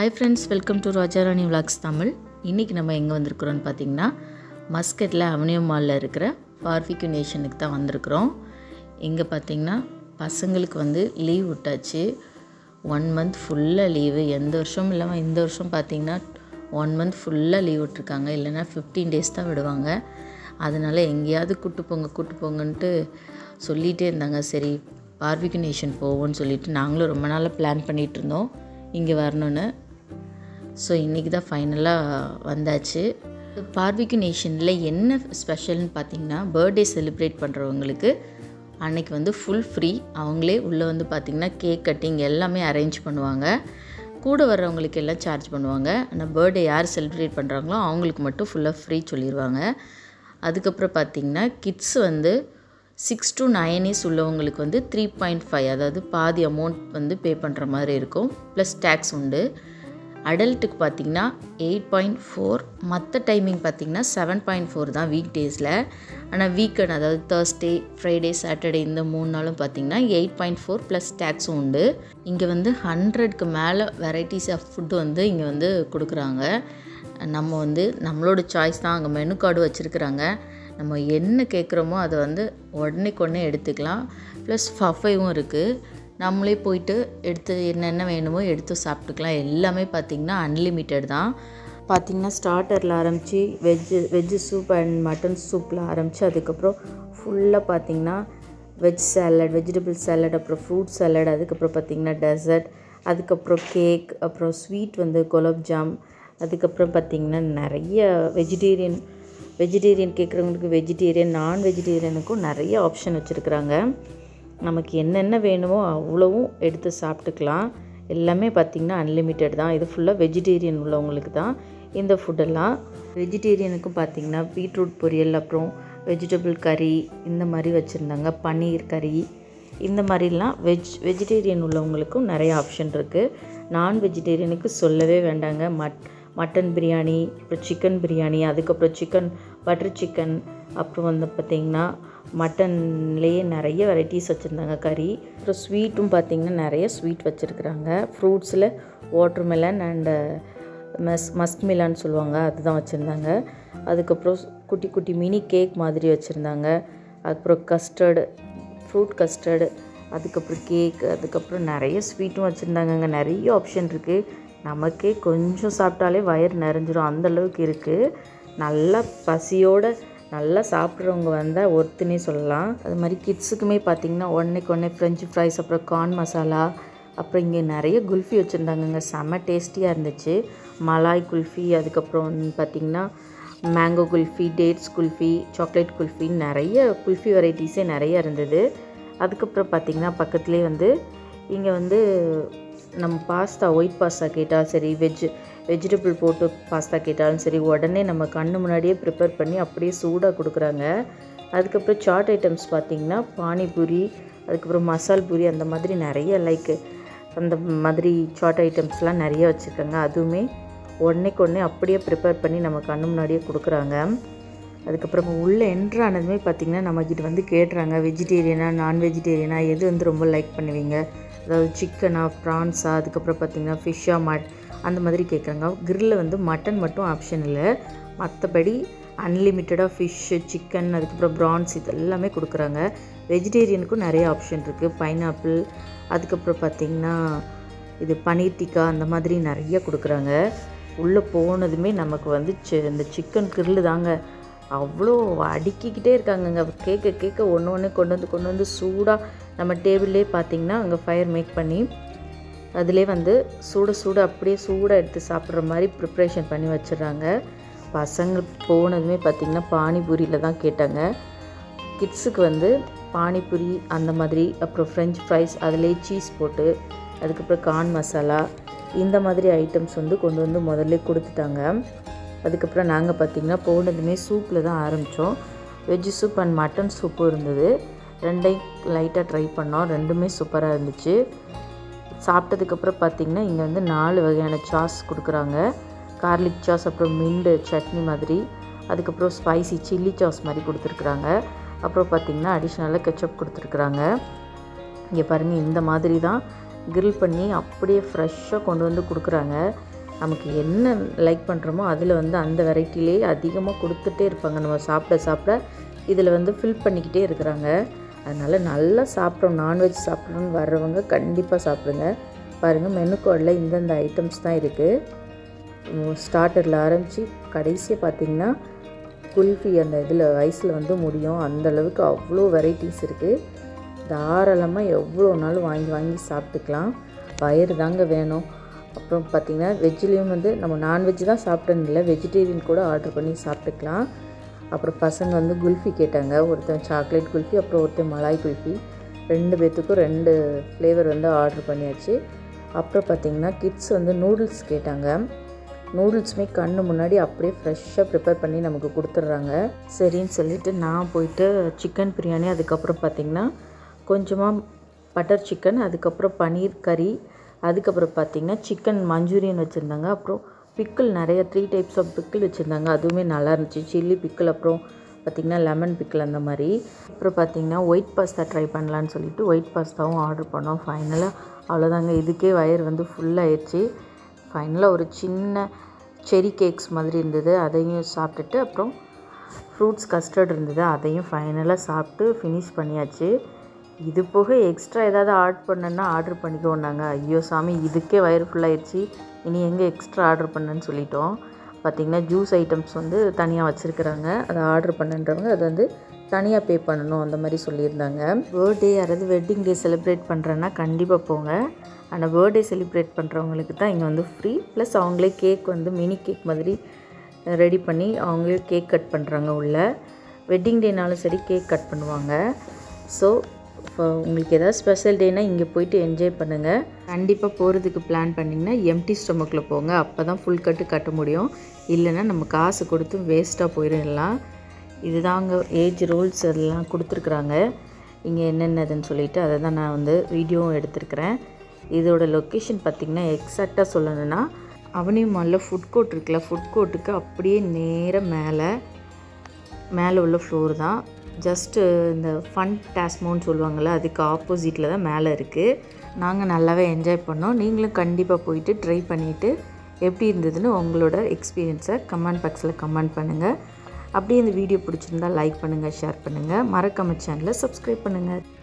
hi friends welcome to ராஜாராணி vlogs Tamil இன்றைக்கி நம்ம எங்கே வந்திருக்கிறோன்னு பார்த்தீங்கன்னா மஸ்கட்டில் அவனியோ மாலில் இருக்கிற பார்பிக்யூ நேஷனுக்கு தான் வந்திருக்கிறோம் இங்கே பார்த்தீங்கன்னா பசங்களுக்கு வந்து லீவ் விட்டாச்சு ஒன் மந்த் ஃபுல்லாக லீவு எந்த வருஷமும் இல்லாமல் இந்த வருஷம் பார்த்தீங்கன்னா ஒன் மந்த் ஃபுல்லாக லீவ் விட்ருக்காங்க இல்லைன்னா ஃபிஃப்டீன் டேஸ் தான் விடுவாங்க அதனால் எங்கேயாவது கூட்டு போங்க கூட்டு போங்கன்ட்டு சொல்லிகிட்டே இருந்தாங்க சரி பார்பிக்யூ நேஷன் போவோம்னு சொல்லிட்டு நாங்களும் ரொம்ப நாளாக பிளான் பண்ணிகிட்டு இருந்தோம் இங்கே வரணுன்னு ஸோ இன்றைக்கி தான் ஃபைனலாக வந்தாச்சு பார்பிக்யூ நேஷனில் என்ன ஸ்பெஷல்னு பார்த்தீங்கன்னா பர்த்டே செலிப்ரேட் பண்ணுறவங்களுக்கு அன்னைக்கு வந்து ஃபுல் ஃப்ரீ அவங்களே உள்ளே வந்து பார்த்திங்கன்னா கேக் கட்டிங் எல்லாமே அரேஞ்ச் பண்ணுவாங்க கூட வர்றவங்களுக்கு எல்லாம் சார்ஜ் பண்ணுவாங்க ஆனால் பர்த்டே யார் செலிப்ரேட் பண்ணுறாங்களோ அவங்களுக்கு மட்டும் ஃபுல்லாக ஃப்ரீ சொல்லிடுவாங்க அதுக்கப்புறம் பார்த்திங்கன்னா கிட்ஸ் வந்து சிக்ஸ் டு நைன் இயர்ஸ் உள்ளவங்களுக்கு வந்து த்ரீ பாயிண்ட் ஃபைவ் அதாவது பாதி அமௌண்ட் வந்து பே பண்ணுற மாதிரி இருக்கும் ப்ளஸ் டேக்ஸ் உண்டு அடல்ட்டுக்கு பார்த்திங்கன்னா எயிட் பாயிண்ட் ஃபோர் மற்ற டைமிங் பார்த்திங்கன்னா செவன் பாயிண்ட் ஃபோர் தான் வீக் டேஸில் ஆனால் வீக்கெண்ட் அதாவது தேர்ஸ்டே ஃப்ரைடே சாட்டர்டே இந்த மூணு நாளும் பார்த்திங்கன்னா எயிட் பாயிண்ட் ஃபோர் ப்ளஸ் டேக்ஸும் உண்டு இங்கே வந்து ஹண்ட்ரட்க்கு மேலே வெரைட்டிஸ் ஆஃப் ஃபுட்டு வந்து இங்கே வந்து கொடுக்குறாங்க நம்ம வந்து நம்மளோட சாய்ஸ் தான் அங்கே மெனு கார்டு வச்சுருக்குறாங்க நம்ம என்ன கேட்குறோமோ அதை வந்து உடனே கொடனே எடுத்துக்கலாம் ப்ளஸ் ஃபஃபைவும் இருக்குது நம்மளே போயிட்டு எடுத்து என்னென்ன வேணுமோ எடுத்து சாப்பிட்டுக்கலாம் எல்லாமே பார்த்திங்கன்னா அன்லிமிட்டெட் தான் பார்த்திங்கன்னா ஸ்டார்டரில் ஆரம்பித்து veg veg soup and mutton சூப்பில் ஆரம்பித்து அதுக்கப்புறம் ஃபுல்லாக பார்த்திங்கன்னா வெஜ் சாலட் வெஜிடபிள் சாலட் அப்புறம் ஃப்ரூட் சாலட் அதுக்கப்புறம் பார்த்திங்கன்னா டெசர்ட் அதுக்கப்புறம் கேக் அப்புறம் ஸ்வீட் வந்து குலோப் ஜாம் அதுக்கப்புறம் பார்த்திங்கன்னா நிறைய வெஜிடேரியன் வெஜிடேரியன் கேட்குறவங்களுக்கு வெஜிடேரியன் நான் வெஜிடேரியனுக்கும் நிறைய ஆப்ஷன் வச்சுருக்குறாங்க நமக்கு என்னென்ன வேணுமோ அவ்வளவும் எடுத்து சாப்பிட்டுக்கலாம் எல்லாமே பார்த்திங்கன்னா அன்லிமிட்டெட் தான் இது ஃபுல்லாக வெஜிடேரியன் உள்ளவங்களுக்கு தான் இந்த ஃபுட்டெல்லாம் வெஜிடேரியனுக்கும் பார்த்திங்கன்னா பீட்ரூட் பொரியல் அப்புறம் வெஜிடபிள் கறி இந்த மாதிரி வச்சுருந்தாங்க பன்னீர் கறி இந்த மாதிரிலாம் வெஜ் வெஜிடேரியன் உள்ளவங்களுக்கும் நிறைய ஆப்ஷன் இருக்குது நான் வெஜிடேரியனுக்கு சொல்லவே வேண்டாங்க மட் மட்டன் பிரியாணி அப்புறம் சிக்கன் பிரியாணி அதுக்கப்புறம் சிக்கன் பட்டர் சிக்கன் அப்புறம் வந்து பார்த்திங்கன்னா மட்டன்லேயே நிறைய வெரைட்டிஸ் வச்சுருந்தாங்க கறி அப்புறம் ஸ்வீட்டும் பார்த்திங்கன்னா நிறைய ஸ்வீட் வச்சுருக்குறாங்க ஃப்ரூட்ஸில் வாட்டர்மெலன் அண்டு மஸ் மஸ்க் மிலான்னு சொல்லுவாங்க அதுதான் வச்சுருந்தாங்க அதுக்கப்புறம் குட்டி குட்டி மினி கேக் மாதிரி வச்சுருந்தாங்க அதுக்கப்புறம் கஸ்டர்டு ஃப்ரூட் கஸ்டர்டு அதுக்கப்புறம் கேக் அதுக்கப்புறம் நிறைய ஸ்வீட்டும் வச்சுருந்தாங்கங்க நிறைய ஆப்ஷன் இருக்குது நமக்கே கொஞ்சம் சாப்பிட்டாலே வயிறு நிறைஞ்சிரும் அந்தளவுக்கு இருக்குது நல்லா பசியோடு நல்லா சாப்பிட்றவங்க வந்தால் ஒருத்தனே சொல்லலாம் அது மாதிரி கிட்ஸுக்குமே பார்த்திங்கன்னா ஒன்றைக்கு ஒன்றே ஃப்ரெஞ்சு ஃப்ரைஸ் அப்புறம் கார்ன் மசாலா அப்புறம் இங்கே நிறைய குல்ஃபி வச்சுருந்தாங்கங்க செம்ம டேஸ்டியாக இருந்துச்சு மலாய் குல்ஃபி அதுக்கப்புறம் வந்து பார்த்திங்கன்னா mango kulfi dates kulfi chocolate kulfi நிறைய குல்ஃபி வெரைட்டிஸே நிறைய இருந்தது அதுக்கப்புறம் பார்த்திங்கன்னா பக்கத்துலேயே வந்து இங்கே வந்து நம்ம பாஸ்தா ஒயிட் பாஸ்தா கேட்டால் சரி வெஜ் வெஜிடபிள் போட்டு பாஸ்தா கேட்டாலும் சரி உடனே நம்ம கண்ணு முன்னாடியே ப்ரிப்பேர் பண்ணி அப்படியே சூடாக கொடுக்குறாங்க அதுக்கப்புறம் சாட் ஐட்டம்ஸ் பார்த்திங்கன்னா பானிபூரி அதுக்கப்புறம் மசால் பூரி அந்த மாதிரி நிறைய லைக் அந்த மாதிரி சாட் ஐட்டம்ஸ்லாம் நிறைய வச்சுருக்காங்க அதுவுமே உடனேக்கு உடனே அப்படியே ப்ரிப்பேர் பண்ணி நம்ம கண்ணு முன்னாடியே கொடுக்குறாங்க அதுக்கப்புறம் உள்ளே என்ட்ரு ஆனதுமே பார்த்திங்கன்னா நம்மக்கிட்ட வந்து கேட்டுறாங்க வெஜிடேரியனா நான் வெஜிடேரியனா எது வந்து ரொம்ப லைக் பண்ணுவீங்க அதாவது சிக்கனா ப்ரான்ஸா அதுக்கப்புறம் பார்த்திங்கன்னா ஃபிஷ்ஷா மட் அந்த மாதிரி கேட்குறாங்க கிரில்லில் வந்து மட்டன் மட்டும் ஆப்ஷன் இல்லை மற்றபடி அன்லிமிட்டடாக ஃபிஷ்ஷு சிக்கன் அதுக்கப்புறம் ப்ரான்ஸ் இது எல்லாமே கொடுக்குறாங்க வெஜிடேரியனுக்கும் நிறைய ஆப்ஷன் இருக்குது பைனாப்பிள் அதுக்கப்புறம் பார்த்திங்கன்னா இது பனீர் டிக்கா அந்த மாதிரி நிறைய கொடுக்குறாங்க உள்ளே போனதுமே நமக்கு வந்து சி இந்த சிக்கன் கிரில்லு தாங்க அவ்வளோ அடுக்கிக்கிட்டே இருக்காங்கங்க கேட்க கேட்க ஒன்று ஒன்று கொண்டு வந்து கொண்டு வந்து சூடாக நம்ம டேபிள்லே பார்த்திங்கன்னா அங்கே ஃபயர் மேக் பண்ணி அதிலே வந்து சூட சூட அப்படியே சூடாக எடுத்து சாப்பிட்ற மாதிரி ப்ரிப்ரேஷன் பண்ணி வச்சிடுறாங்க பசங்க போனதுமே பார்த்திங்கன்னா பானிபூரியில் தான் கேட்டாங்க கிட்ஸுக்கு வந்து பானிபூரி அந்த மாதிரி அப்புறம் ஃப்ரெஞ்ச் ஃப்ரைஸ் அதிலே சீஸ் போட்டு அதுக்கப்புறம் கார்ன் மசாலா இந்த மாதிரி ஐட்டம்ஸ் வந்து கொண்டு வந்து முதல்ல கொடுத்துட்டாங்க அதுக்கப்புறம் நாங்கள் பார்த்திங்கன்னா போனதுமே சூப்பில் தான் ஆரம்பித்தோம் வெஜ்ஜு சூப் அண்ட் மட்டன் சூப்பும் இருந்தது ரெண்டையும் லைட்டாக ட்ரை பண்ணோம் ரெண்டுமே சூப்பராக இருந்துச்சு சாப்பிட்டதுக்கப்புறம் பார்த்திங்கன்னா இங்கே வந்து நாலு வகையான சாஸ் கொடுக்குறாங்க கார்லிக் சாஸ் அப்புறம் மிண்டு சட்னி மாதிரி அதுக்கப்புறம் ஸ்பைசி சில்லி சாஸ் மாதிரி கொடுத்துருக்குறாங்க அப்புறம் பார்த்திங்கன்னா அடிஷ்னலாக கெச்சப் கொடுத்துருக்குறாங்க இங்கே பாருங்கள் இந்த மாதிரி தான் கிரில் பண்ணி அப்படியே ஃப்ரெஷ்ஷாக கொண்டு வந்து கொடுக்குறாங்க நமக்கு என்ன லைக் பண்ணுறோமோ அதில் வந்து அந்த வெரைட்டிலே அதிகமாக கொடுத்துட்டே இருப்பாங்க நம்ம சாப்பிட சாப்பிட இதில் வந்து ஃபில் பண்ணிக்கிட்டே இருக்கிறாங்க அதனால் நல்லா சாப்பிட்றோம் நான்வெஜ் சாப்பிட்றோன்னு வர்றவங்க கண்டிப்பாக சாப்பிடுங்க பாருங்கள் மெனு கார்டில் இந்தந்த ஐட்டம்ஸ் தான் இருக்குது ஸ்டார்டரில் ஆரம்பித்து கடைசியாக பார்த்திங்கன்னா குல்ஃபி அந்த இதில் ஐஸில் வந்து முடியும் அந்த அளவுக்கு அவ்வளோ வெரைட்டிஸ் இருக்குது தாராளமாக எவ்வளோ நாளும் வாங்கி வாங்கி சாப்பிட்டுக்கலாம் வயிறு தாங்க வேணும் அப்புறம் பார்த்திங்கன்னா வெஜ்லேயும் வந்து நம்ம நான்வெஜ் தான் சாப்பிட்டது இல்லை வெஜிடேரியன் கூட ஆர்டர் பண்ணி சாப்பிட்டுக்கலாம் அப்புறம் பசங்க வந்து குல்ஃபி கேட்டாங்க ஒருத்தன் சாக்லேட் குல்ஃபி அப்புறம் ஒருத்தன் மலாய் குல்ஃபி ரெண்டு பேர்த்துக்கும் ரெண்டு ஃப்ளேவர் வந்து ஆர்டர் பண்ணியாச்சு அப்புறம் பார்த்திங்கன்னா கிட்ஸ் வந்து நூடுல்ஸ் கேட்டாங்க நூடுல்ஸுமே கண்ணு முன்னாடி அப்படியே ஃப்ரெஷ்ஷாக ப்ரிப்பேர் பண்ணி நமக்கு கொடுத்துட்றாங்க சரின்னு சொல்லிவிட்டு நான் போயிட்டு சிக்கன் பிரியாணி அதுக்கப்புறம் பார்த்திங்கன்னா கொஞ்சமாக பட்டர் சிக்கன் அதுக்கப்புறம் பன்னீர் கறி அதுக்கப்புறம் பார்த்திங்கன்னா சிக்கன் மஞ்சூரியன் வச்சுருந்தாங்க அப்புறம் பிக்கிள் நிறைய த்ரீ டைப்ஸ் ஆஃப் பிக்கிள் வச்சுருந்தாங்க அதுவுமே நல்லா இருந்துச்சு சில்லி பிக்கிள் அப்புறம் பார்த்திங்கன்னா லெமன் பிக்கிள் அந்த மாதிரி அப்புறம் பார்த்திங்கன்னா ஒயிட் பாஸ்தா ட்ரை பண்ணலான்னு சொல்லிட்டு ஒயிட் பாஸ்தாவும் ஆர்டர் பண்ணோம் ஃபைனலாக அவ்வளோதாங்க இதுக்கே வயர் வந்து ஃபுல்லாகிடுச்சு ஃபைனலாக ஒரு சின்ன செரி கேக்ஸ் மாதிரி இருந்தது அதையும் சாப்பிட்டுட்டு அப்புறம் ஃப்ரூட்ஸ் கஸ்டர்ட் இருந்தது அதையும் ஃபைனலாக சாப்பிட்டு ஃபினிஷ் பண்ணியாச்சு இது போக எக்ஸ்ட்ரா ஏதாவது ஆர்டர் பண்ணேன்னா ஆர்டர் பண்ணிக்கோன்னாங்க ஐயோ சாமி இதுக்கே வயிறு ஃபுல்லாகிடுச்சு இனி எங்கே எக்ஸ்ட்ரா ஆர்டர் பண்ணேன்னு சொல்லிட்டோம் பார்த்திங்கன்னா ஜூஸ் ஐட்டம்ஸ் வந்து தனியாக வச்சுருக்குறாங்க அதை ஆர்டர் பண்ணுன்றவங்க அதை வந்து தனியாக பே பண்ணணும் அந்த மாதிரி சொல்லியிருந்தாங்க பர்த்டே யாராவது வெட்டிங் டே செலிப்ரேட் பண்ணுறேன்னா கண்டிப்பாக போங்க ஆனால் பர்த்டே செலிப்ரேட் பண்ணுறவங்களுக்கு தான் இங்கே வந்து ஃப்ரீ ப்ளஸ் அவங்களே கேக் வந்து மினி கேக் மாதிரி ரெடி பண்ணி அவங்களே கேக் கட் பண்ணுறாங்க உள்ள வெட்டிங் டேனாலும் சரி கேக் கட் பண்ணுவாங்க ஸோ இப்போ உங்களுக்கு ஏதாவது ஸ்பெஷல் டேனா இங்கே போயிட்டு என்ஜாய் பண்ணுங்கள் கண்டிப்பாக போகிறதுக்கு பிளான் பண்ணிங்கன்னா எம்டி ஸ்டொமக்கில் போங்க அப்போ தான் ஃபுல் கட்டு கட்ட முடியும் இல்லைன்னா நம்ம காசு கொடுத்து வேஸ்ட்டாக போயிடலாம் இதுதாங்க ஏஜ் ரூல்ஸ் எல்லாம் கொடுத்துருக்குறாங்க இங்கே என்னென்னதுன்னு சொல்லிட்டு அதை தான் நான் வந்து வீடியோவும் எடுத்திருக்கிறேன் இதோட லொக்கேஷன் பார்த்திங்கன்னா எக்ஸாக்டாக சொல்லணுன்னா அவனியும் மாலில் ஃபுட் கோர்ட் இருக்குல்ல ஃபுட் கோர்ட்டுக்கு அப்படியே நேராக மேலே மேலே உள்ள ஃப்ளோர் தான் ஜஸ்ட்டு இந்த ஃபன் டாஸ்மோன்னு சொல்லுவாங்கள்ல அதுக்கு ஆப்போசிட்டில் தான் மேலே இருக்குது நாங்கள் நல்லாவே என்ஜாய் பண்ணோம் நீங்களும் கண்டிப்பாக போயிட்டு ட்ரை பண்ணிவிட்டு எப்படி இருந்ததுன்னு உங்களோட எக்ஸ்பீரியன்ஸை கமெண்ட் பாக்ஸில் கமெண்ட் பண்ணுங்கள் அப்படியே இந்த வீடியோ பிடிச்சிருந்தா லைக் பண்ணுங்கள் ஷேர் பண்ணுங்கள் மறக்காம சேனலை சப்ஸ்கிரைப் பண்ணுங்கள்